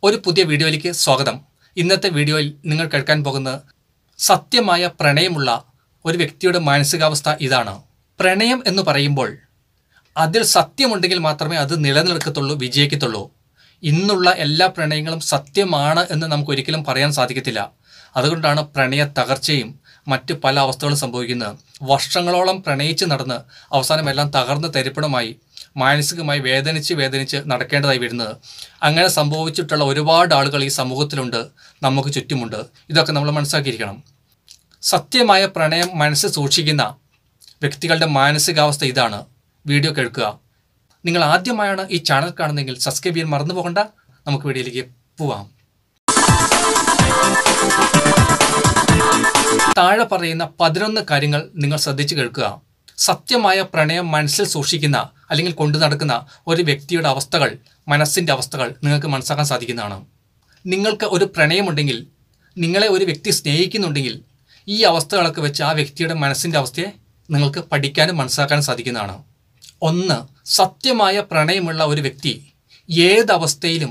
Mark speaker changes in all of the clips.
Speaker 1: ഒരു പുതിയ വീഡിയോയിലേക്ക് സ്വാഗതം ഇന്നത്തെ വീഡിയോയിൽ നിങ്ങൾ കേൾക്കാൻ പോകുന്നത് സത്യമായ പ്രണയമുള്ള ഒരു വ്യക്തിയുടെ മാനസികാവസ്ഥ ഇതാണ് പ്രണയം എന്ന് പറയുമ്പോൾ അതിൽ സത്യമുണ്ടെങ്കിൽ മാത്രമേ അത് നിലനിൽക്കത്തുള്ളൂ വിജയിക്കത്തുള്ളൂ ഇന്നുള്ള എല്ലാ പ്രണയങ്ങളും സത്യമാണ് എന്ന് നമുക്ക് ഒരിക്കലും പറയാൻ സാധിക്കത്തില്ല അതുകൊണ്ടാണ് പ്രണയ തകർച്ചയും മറ്റ് പല അവസ്ഥകളും സംഭവിക്കുന്നത് വർഷങ്ങളോളം പ്രണയിച്ച് നടന്ന് അവസാനം എല്ലാം തകർന്ന് തരിപ്പണമായി മാനസികമായി വേദനിച്ച് വേദനിച്ച് നടക്കേണ്ടതായി വരുന്നത് അങ്ങനെ സംഭവിച്ചിട്ടുള്ള ഒരുപാട് ആളുകൾ ഈ സമൂഹത്തിലുണ്ട് നമുക്ക് ചുറ്റുമുണ്ട് ഇതൊക്കെ നമ്മൾ മനസ്സിലാക്കിയിരിക്കണം സത്യമായ പ്രണയം മനസ്സിൽ സൂക്ഷിക്കുന്ന വ്യക്തികളുടെ മാനസികാവസ്ഥ ഇതാണ് വീഡിയോ കേൾക്കുക നിങ്ങൾ ആദ്യമായാണ് ഈ ചാനൽ കാണുന്നതെങ്കിൽ സബ്സ്ക്രൈബ് ചെയ്യാൻ മറന്നു പോകണ്ട നമുക്ക് വീഡിയോയിലേക്ക് പോവാം താഴെ പറയുന്ന പതിനൊന്ന് കാര്യങ്ങൾ നിങ്ങൾ ശ്രദ്ധിച്ചു കേൾക്കുക സത്യമായ പ്രണയം മനസ്സിൽ സൂക്ഷിക്കുന്ന അല്ലെങ്കിൽ കൊണ്ടു നടക്കുന്ന ഒരു വ്യക്തിയുടെ അവസ്ഥകൾ മനസ്സിൻ്റെ അവസ്ഥകൾ നിങ്ങൾക്ക് മനസ്സിലാക്കാൻ സാധിക്കുന്നതാണ് നിങ്ങൾക്ക് ഒരു പ്രണയമുണ്ടെങ്കിൽ നിങ്ങളെ ഒരു വ്യക്തി സ്നേഹിക്കുന്നുണ്ടെങ്കിൽ ഈ അവസ്ഥകളൊക്കെ വെച്ച് ആ വ്യക്തിയുടെ മനസ്സിൻ്റെ അവസ്ഥയെ നിങ്ങൾക്ക് പഠിക്കാനും മനസ്സിലാക്കാനും സാധിക്കുന്നതാണ് ഒന്ന് സത്യമായ പ്രണയമുള്ള ഒരു വ്യക്തി ഏതവസ്ഥയിലും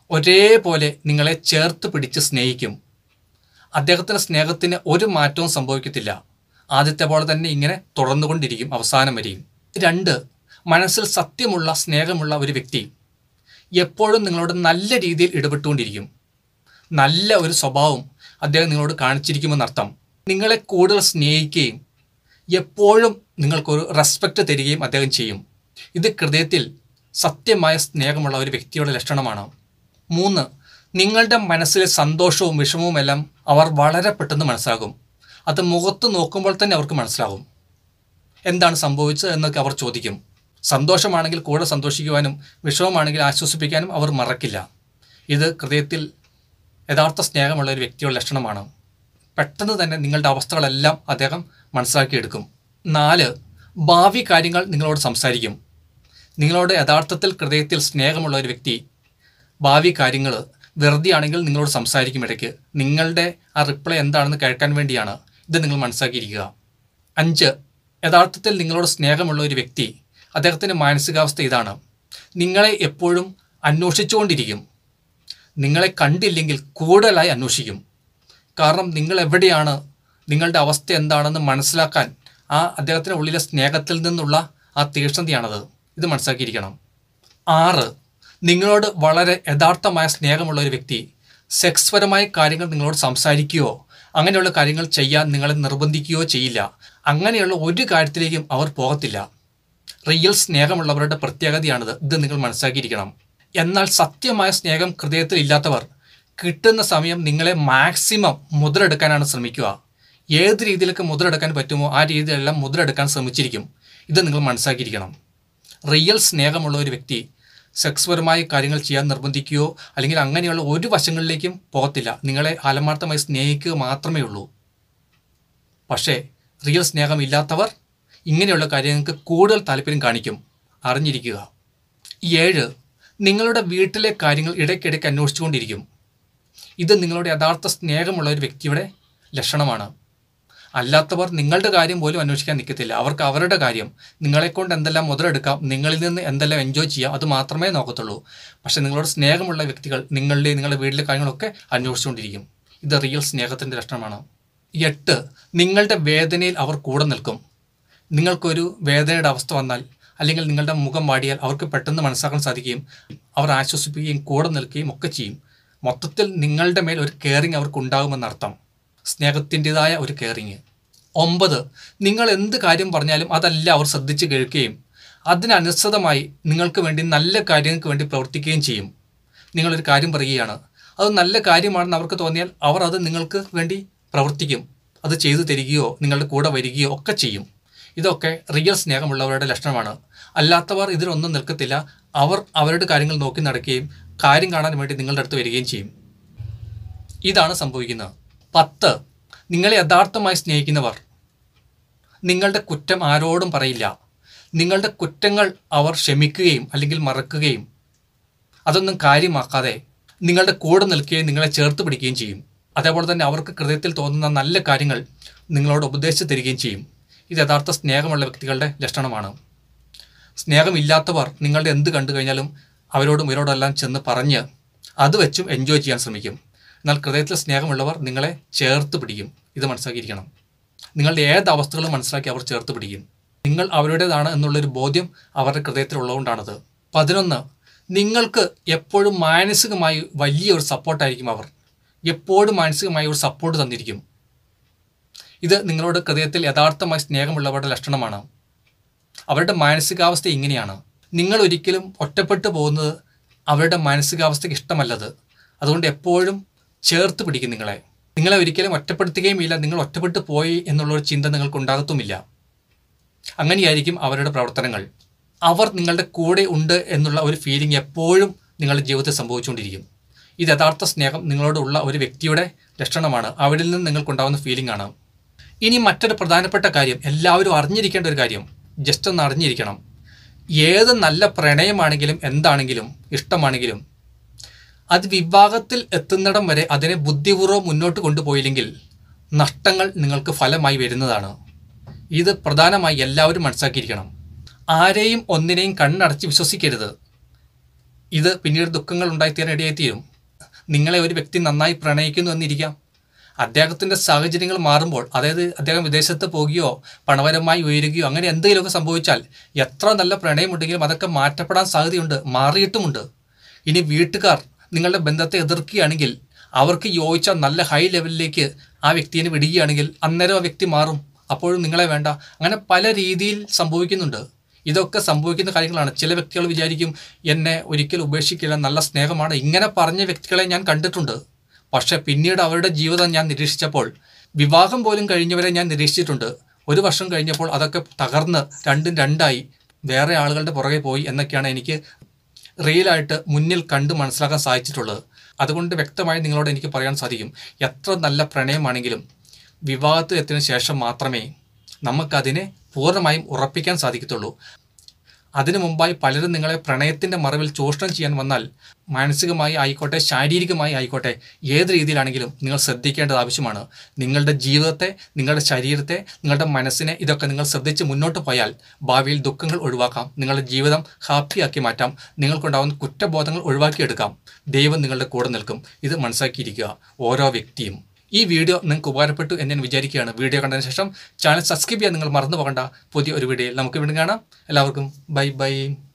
Speaker 1: ഒരേപോലെ നിങ്ങളെ ചേർത്ത് പിടിച്ച് സ്നേഹിക്കും അദ്ദേഹത്തിൻ്റെ സ്നേഹത്തിന് ഒരു മാറ്റവും സംഭവിക്കത്തില്ല ആദ്യത്തെ പോലെ തന്നെ ഇങ്ങനെ തുടർന്നുകൊണ്ടിരിക്കും അവസാനം വരെയും രണ്ട് മനസ്സിൽ സത്യമുള്ള സ്നേഹമുള്ള ഒരു വ്യക്തി എപ്പോഴും നിങ്ങളോട് നല്ല രീതിയിൽ ഇടപെട്ടുകൊണ്ടിരിക്കും നല്ല ഒരു സ്വഭാവം അദ്ദേഹം നിങ്ങളോട് കാണിച്ചിരിക്കുമെന്നർത്ഥം നിങ്ങളെ കൂടുതൽ സ്നേഹിക്കുകയും എപ്പോഴും നിങ്ങൾക്കൊരു റെസ്പെക്റ്റ് തരികയും അദ്ദേഹം ചെയ്യും ഇത് ഹൃദയത്തിൽ സത്യമായ സ്നേഹമുള്ള ഒരു വ്യക്തിയുടെ ലക്ഷണമാണ് മൂന്ന് നിങ്ങളുടെ മനസ്സിലെ സന്തോഷവും വിഷമവും എല്ലാം അവർ വളരെ പെട്ടെന്ന് മനസ്സിലാകും അത് മുഖത്ത് നോക്കുമ്പോൾ തന്നെ അവർക്ക് മനസ്സിലാകും എന്താണ് സംഭവിച്ചത് എന്നൊക്കെ അവർ ചോദിക്കും സന്തോഷമാണെങ്കിൽ കൂടെ സന്തോഷിക്കുവാനും വിഷമമാണെങ്കിൽ ആശ്വസിപ്പിക്കാനും അവർ മറക്കില്ല ഇത് ഹൃദയത്തിൽ യഥാർത്ഥ സ്നേഹമുള്ള ഒരു വ്യക്തിയുടെ ലക്ഷണമാണ് പെട്ടെന്ന് തന്നെ നിങ്ങളുടെ അവസ്ഥകളെല്ലാം അദ്ദേഹം മനസ്സിലാക്കിയെടുക്കും നാല് ഭാവി കാര്യങ്ങൾ നിങ്ങളോട് സംസാരിക്കും നിങ്ങളോട് യഥാർത്ഥത്തിൽ ഹൃദയത്തിൽ സ്നേഹമുള്ള ഒരു വ്യക്തി ഭാവി കാര്യങ്ങൾ വെറുതെ ആണെങ്കിൽ നിങ്ങളോട് സംസാരിക്കും ഇടയ്ക്ക് നിങ്ങളുടെ ആ റിപ്ലൈ എന്താണെന്ന് കേൾക്കാൻ വേണ്ടിയാണ് ഇത് നിങ്ങൾ മനസ്സിലാക്കിയിരിക്കുക അഞ്ച് യഥാർത്ഥത്തിൽ നിങ്ങളോട് സ്നേഹമുള്ള ഒരു വ്യക്തി അദ്ദേഹത്തിൻ്റെ മാനസികാവസ്ഥ ഇതാണ് നിങ്ങളെ എപ്പോഴും അന്വേഷിച്ചുകൊണ്ടിരിക്കും നിങ്ങളെ കണ്ടില്ലെങ്കിൽ കൂടുതലായി അന്വേഷിക്കും കാരണം നിങ്ങൾ എവിടെയാണ് നിങ്ങളുടെ അവസ്ഥ എന്താണെന്ന് മനസ്സിലാക്കാൻ ആ അദ്ദേഹത്തിൻ്റെ ഉള്ളിലെ സ്നേഹത്തിൽ നിന്നുള്ള ആ തീക്ഷ്ണതയാണത് ഇത് മനസ്സിലാക്കിയിരിക്കണം ആറ് നിങ്ങളോട് വളരെ യഥാർത്ഥമായ സ്നേഹമുള്ള ഒരു വ്യക്തി സെക്സ് പരമായ കാര്യങ്ങൾ നിങ്ങളോട് സംസാരിക്കുകയോ അങ്ങനെയുള്ള കാര്യങ്ങൾ ചെയ്യാൻ നിങ്ങളെ നിർബന്ധിക്കുകയോ ചെയ്യില്ല അങ്ങനെയുള്ള ഒരു കാര്യത്തിലേക്കും അവർ പോകത്തില്ല റിയൽ സ്നേഹമുള്ളവരുടെ പ്രത്യേകതയാണിത് ഇത് നിങ്ങൾ മനസ്സിലാക്കിയിരിക്കണം എന്നാൽ സത്യമായ സ്നേഹം ഹൃദയത്തിൽ ഇല്ലാത്തവർ കിട്ടുന്ന സമയം നിങ്ങളെ മാക്സിമം മുതലെടുക്കാനാണ് ശ്രമിക്കുക ഏത് രീതിയിലൊക്കെ മുതലെടുക്കാൻ പറ്റുമോ ആ രീതിയിലെല്ലാം മുതലെടുക്കാൻ ശ്രമിച്ചിരിക്കും ഇത് നിങ്ങൾ മനസ്സിലാക്കിയിരിക്കണം റിയൽ സ്നേഹമുള്ള ഒരു വ്യക്തി സെക്സ് പരമായ കാര്യങ്ങൾ ചെയ്യാൻ നിർബന്ധിക്കുകയോ അല്ലെങ്കിൽ അങ്ങനെയുള്ള ഒരു വശങ്ങളിലേക്കും പോകത്തില്ല നിങ്ങളെ ആത്മാർത്ഥമായി സ്നേഹിക്കുക മാത്രമേ ഉള്ളൂ പക്ഷേ റിയൽ സ്നേഹമില്ലാത്തവർ ഇങ്ങനെയുള്ള കാര്യങ്ങൾക്ക് കൂടുതൽ താല്പര്യം കാണിക്കും അറിഞ്ഞിരിക്കുക ഏഴ് നിങ്ങളുടെ വീട്ടിലെ കാര്യങ്ങൾ ഇടയ്ക്കിടയ്ക്ക് അന്വേഷിച്ചുകൊണ്ടിരിക്കും ഇത് നിങ്ങളുടെ യഥാർത്ഥ സ്നേഹമുള്ള ഒരു വ്യക്തിയുടെ ലക്ഷണമാണ് അല്ലാത്തവർ നിങ്ങളുടെ കാര്യം പോലും അന്വേഷിക്കാൻ നിൽക്കത്തില്ല അവർക്ക് അവരുടെ കാര്യം നിങ്ങളെക്കൊണ്ട് എന്തെല്ലാം മുതലെടുക്കാം നിങ്ങളിൽ നിന്ന് എന്തെല്ലാം എൻജോയ് ചെയ്യാം അത് മാത്രമേ നോക്കത്തുള്ളൂ പക്ഷേ നിങ്ങളോട് സ്നേഹമുള്ള വ്യക്തികൾ നിങ്ങളുടെ നിങ്ങളുടെ വീട്ടിലെ കാര്യങ്ങളൊക്കെ അന്വേഷിച്ചുകൊണ്ടിരിക്കും ഇത് റിയൽ സ്നേഹത്തിൻ്റെ ലക്ഷണമാണ് എട്ട് നിങ്ങളുടെ വേദനയിൽ അവർ കൂടെ നിൽക്കും നിങ്ങൾക്കൊരു വേദനയുടെ അവസ്ഥ വന്നാൽ അല്ലെങ്കിൽ നിങ്ങളുടെ മുഖം വാടിയാൽ അവർക്ക് പെട്ടെന്ന് മനസ്സിലാക്കാൻ സാധിക്കുകയും അവർ ആശ്വസിപ്പിക്കുകയും കൂടെ നിൽക്കുകയും ഒക്കെ ചെയ്യും മൊത്തത്തിൽ നിങ്ങളുടെ മേൽ ഒരു കെയറിങ് അവർക്ക് ഉണ്ടാകുമെന്നർത്ഥം സ്നേഹത്തിൻ്റെതായ ഒരു കെയറിങ് ഒമ്പത് നിങ്ങൾ എന്ത് കാര്യം പറഞ്ഞാലും അതല്ല അവർ ശ്രദ്ധിച്ച് കേൾക്കുകയും അതിനനുസൃതമായി നിങ്ങൾക്ക് വേണ്ടി നല്ല കാര്യങ്ങൾക്ക് വേണ്ടി പ്രവർത്തിക്കുകയും ചെയ്യും നിങ്ങളൊരു കാര്യം പറയുകയാണ് അത് നല്ല കാര്യമാണെന്ന് അവർക്ക് തോന്നിയാൽ അവർ അത് നിങ്ങൾക്ക് വേണ്ടി പ്രവർത്തിക്കും അത് ചെയ്തു തരികയോ നിങ്ങളുടെ കൂടെ വരികയോ ഒക്കെ ചെയ്യും ഇതൊക്കെ റിയൽ സ്നേഹമുള്ളവരുടെ ലക്ഷണമാണ് അല്ലാത്തവർ ഇതിനൊന്നും നിൽക്കത്തില്ല അവർ അവരുടെ കാര്യങ്ങൾ നോക്കി നടക്കുകയും കാര്യം കാണാൻ വേണ്ടി നിങ്ങളുടെ അടുത്ത് വരികയും ചെയ്യും ഇതാണ് സംഭവിക്കുന്നത് പത്ത് നിങ്ങളെ യഥാർത്ഥമായി സ്നേഹിക്കുന്നവർ നിങ്ങളുടെ കുറ്റം ആരോടും പറയില്ല നിങ്ങളുടെ കുറ്റങ്ങൾ അവർ ക്ഷമിക്കുകയും അല്ലെങ്കിൽ മറക്കുകയും അതൊന്നും കാര്യമാക്കാതെ നിങ്ങളുടെ കൂടെ നിൽക്കുകയും നിങ്ങളെ ചേർത്ത് പിടിക്കുകയും ചെയ്യും അതേപോലെ തന്നെ അവർക്ക് ഹൃദയത്തിൽ തോന്നുന്ന നല്ല കാര്യങ്ങൾ നിങ്ങളോട് ഉപദേശിച്ച് തരികയും ചെയ്യും ഇത് യഥാർത്ഥ സ്നേഹമുള്ള വ്യക്തികളുടെ ലക്ഷണമാണ് സ്നേഹമില്ലാത്തവർ നിങ്ങളുടെ എന്ത് കണ്ടു കഴിഞ്ഞാലും അവരോടും ഇവരോടെല്ലാം ചെന്ന് പറഞ്ഞ് അത് വെച്ചും എൻജോയ് ചെയ്യാൻ ശ്രമിക്കും എന്നാൽ ഹൃദയത്തിൽ സ്നേഹമുള്ളവർ നിങ്ങളെ ചേർത്ത് പിടിക്കും ഇത് മനസ്സിലാക്കിയിരിക്കണം നിങ്ങളുടെ ഏത് അവസ്ഥകളും മനസ്സിലാക്കി അവർ ചേർത്ത് പിടിക്കും നിങ്ങൾ അവരുടേതാണ് എന്നുള്ളൊരു ബോധ്യം അവരുടെ ഹൃദയത്തിലുള്ളതുകൊണ്ടാണത് പതിനൊന്ന് നിങ്ങൾക്ക് എപ്പോഴും മാനസികമായി വലിയൊരു സപ്പോർട്ടായിരിക്കും അവർ എപ്പോഴും മാനസികമായി ഒരു സപ്പോർട്ട് തന്നിരിക്കും ഇത് നിങ്ങളുടെ ഹൃദയത്തിൽ യഥാർത്ഥമായി സ്നേഹമുള്ളവരുടെ ലക്ഷണമാണ് അവരുടെ മാനസികാവസ്ഥ ഇങ്ങനെയാണ് നിങ്ങൾ ഒരിക്കലും ഒറ്റപ്പെട്ടു പോകുന്നത് അവരുടെ മാനസികാവസ്ഥയ്ക്ക് ഇഷ്ടമല്ലത് അതുകൊണ്ട് എപ്പോഴും ചേർത്ത് പിടിക്കും നിങ്ങളെ നിങ്ങളെ ഒരിക്കലും ഒറ്റപ്പെടുത്തുകയും ഇല്ല നിങ്ങൾ ഒറ്റപ്പെട്ടു പോയി എന്നുള്ളൊരു ചിന്ത നിങ്ങൾക്ക് ഉണ്ടാകത്തുമില്ല അങ്ങനെയായിരിക്കും അവരുടെ പ്രവർത്തനങ്ങൾ അവർ നിങ്ങളുടെ കൂടെ ഉണ്ട് എന്നുള്ള ഒരു ഫീലിംഗ് എപ്പോഴും നിങ്ങളുടെ ജീവിതത്തിൽ സംഭവിച്ചുകൊണ്ടിരിക്കും ഇത് യഥാർത്ഥ സ്നേഹം നിങ്ങളോടുള്ള ഒരു വ്യക്തിയുടെ ലക്ഷണമാണ് അവരിൽ നിന്ന് നിങ്ങൾക്കുണ്ടാകുന്ന ഫീലിംഗ് ആണ് ഇനി മറ്റൊരു പ്രധാനപ്പെട്ട കാര്യം എല്ലാവരും അറിഞ്ഞിരിക്കേണ്ട ഒരു കാര്യം ജസ്റ്റ് ഒന്ന് അറിഞ്ഞിരിക്കണം ഏത് നല്ല പ്രണയമാണെങ്കിലും എന്താണെങ്കിലും ഇഷ്ടമാണെങ്കിലും അത് വിവാഹത്തിൽ എത്തുന്നിടം വരെ അതിനെ ബുദ്ധിപൂർവ്വം മുന്നോട്ട് കൊണ്ടുപോയില്ലെങ്കിൽ നഷ്ടങ്ങൾ നിങ്ങൾക്ക് ഫലമായി വരുന്നതാണ് ഇത് പ്രധാനമായി എല്ലാവരും മനസ്സിലാക്കിയിരിക്കണം ആരെയും ഒന്നിനെയും കണ്ണടച്ച് വിശ്വസിക്കരുത് ഇത് പിന്നീട് ദുഃഖങ്ങൾ ഉണ്ടായിത്തീരാൻ ഇടയായിത്തീരും നിങ്ങളെ ഒരു വ്യക്തി നന്നായി പ്രണയിക്കുന്നു എന്നിരിക്കാം അദ്ദേഹത്തിൻ്റെ സാഹചര്യങ്ങൾ മാറുമ്പോൾ അതായത് അദ്ദേഹം വിദേശത്ത് പോകുകയോ പണപരമായി ഉയരുകയോ അങ്ങനെ എന്തെങ്കിലുമൊക്കെ സംഭവിച്ചാൽ എത്ര നല്ല പ്രണയമുണ്ടെങ്കിലും അതൊക്കെ മാറ്റപ്പെടാൻ സാധ്യതയുണ്ട് മാറിയിട്ടുമുണ്ട് ഇനി വീട്ടുകാർ നിങ്ങളുടെ ബന്ധത്തെ എതിർക്കുകയാണെങ്കിൽ അവർക്ക് യോജിച്ച നല്ല ഹൈ ലെവലിലേക്ക് ആ വ്യക്തിയെ വിടുകയാണെങ്കിൽ അന്നേരം ആ വ്യക്തി മാറും അപ്പോഴും നിങ്ങളെ വേണ്ട അങ്ങനെ പല രീതിയിൽ സംഭവിക്കുന്നുണ്ട് ഇതൊക്കെ സംഭവിക്കുന്ന കാര്യങ്ങളാണ് ചില വ്യക്തികൾ വിചാരിക്കും എന്നെ ഒരിക്കലും ഉപേക്ഷിക്കില്ല നല്ല സ്നേഹമാണ് ഇങ്ങനെ പറഞ്ഞ വ്യക്തികളെ ഞാൻ കണ്ടിട്ടുണ്ട് പക്ഷേ പിന്നീട് അവരുടെ ജീവിതം ഞാൻ നിരീക്ഷിച്ചപ്പോൾ വിവാഹം പോലും കഴിഞ്ഞവരെ ഞാൻ നിരീക്ഷിച്ചിട്ടുണ്ട് ഒരു വർഷം കഴിഞ്ഞപ്പോൾ അതൊക്കെ തകർന്ന് രണ്ടും രണ്ടായി വേറെ ആളുകളുടെ പുറകെ പോയി എന്നൊക്കെയാണ് എനിക്ക് റിയലായിട്ട് മുന്നിൽ കണ്ട് മനസ്സിലാക്കാൻ സാധിച്ചിട്ടുള്ളത് അതുകൊണ്ട് വ്യക്തമായി നിങ്ങളോട് എനിക്ക് പറയാൻ സാധിക്കും എത്ര നല്ല പ്രണയമാണെങ്കിലും വിവാഹത്തിൽ എത്തിയതിനു ശേഷം മാത്രമേ നമുക്കതിനെ പൂർണ്ണമായും ഉറപ്പിക്കാൻ സാധിക്കത്തുള്ളൂ അതിനു മുമ്പായി പലരും നിങ്ങളെ പ്രണയത്തിൻ്റെ മറവിൽ ചൂഷണം ചെയ്യാൻ വന്നാൽ മാനസികമായി ആയിക്കോട്ടെ ശാരീരികമായി ആയിക്കോട്ടെ ഏത് രീതിയിലാണെങ്കിലും നിങ്ങൾ ശ്രദ്ധിക്കേണ്ടത് ആവശ്യമാണ് നിങ്ങളുടെ ജീവിതത്തെ നിങ്ങളുടെ ശരീരത്തെ നിങ്ങളുടെ മനസ്സിനെ ഇതൊക്കെ നിങ്ങൾ ശ്രദ്ധിച്ച് മുന്നോട്ട് പോയാൽ ഭാവിയിൽ ദുഃഖങ്ങൾ ഒഴിവാക്കാം നിങ്ങളുടെ ജീവിതം ഹാപ്പിയാക്കി മാറ്റാം നിങ്ങൾക്കുണ്ടാകുന്ന കുറ്റബോധങ്ങൾ ഒഴിവാക്കിയെടുക്കാം ദൈവം നിങ്ങളുടെ കൂടെ നിൽക്കും ഇത് മനസ്സിലാക്കിയിരിക്കുക ഓരോ വ്യക്തിയും ഈ വീഡിയോ നിങ്ങൾക്ക് ഉപകാരപ്പെട്ടു എന്ന് ഞാൻ വിചാരിക്കുകയാണ് വീഡിയോ കണ്ടതിന് ശേഷം ചാനൽ സബ്സ്ക്രൈബ് ചെയ്യാൻ നിങ്ങൾ മറന്നു പോകണ്ട പുതിയ ഒരു വീഡിയോയിൽ നമുക്ക് വീണ്ടും കാണാം എല്ലാവർക്കും ബൈ ബൈ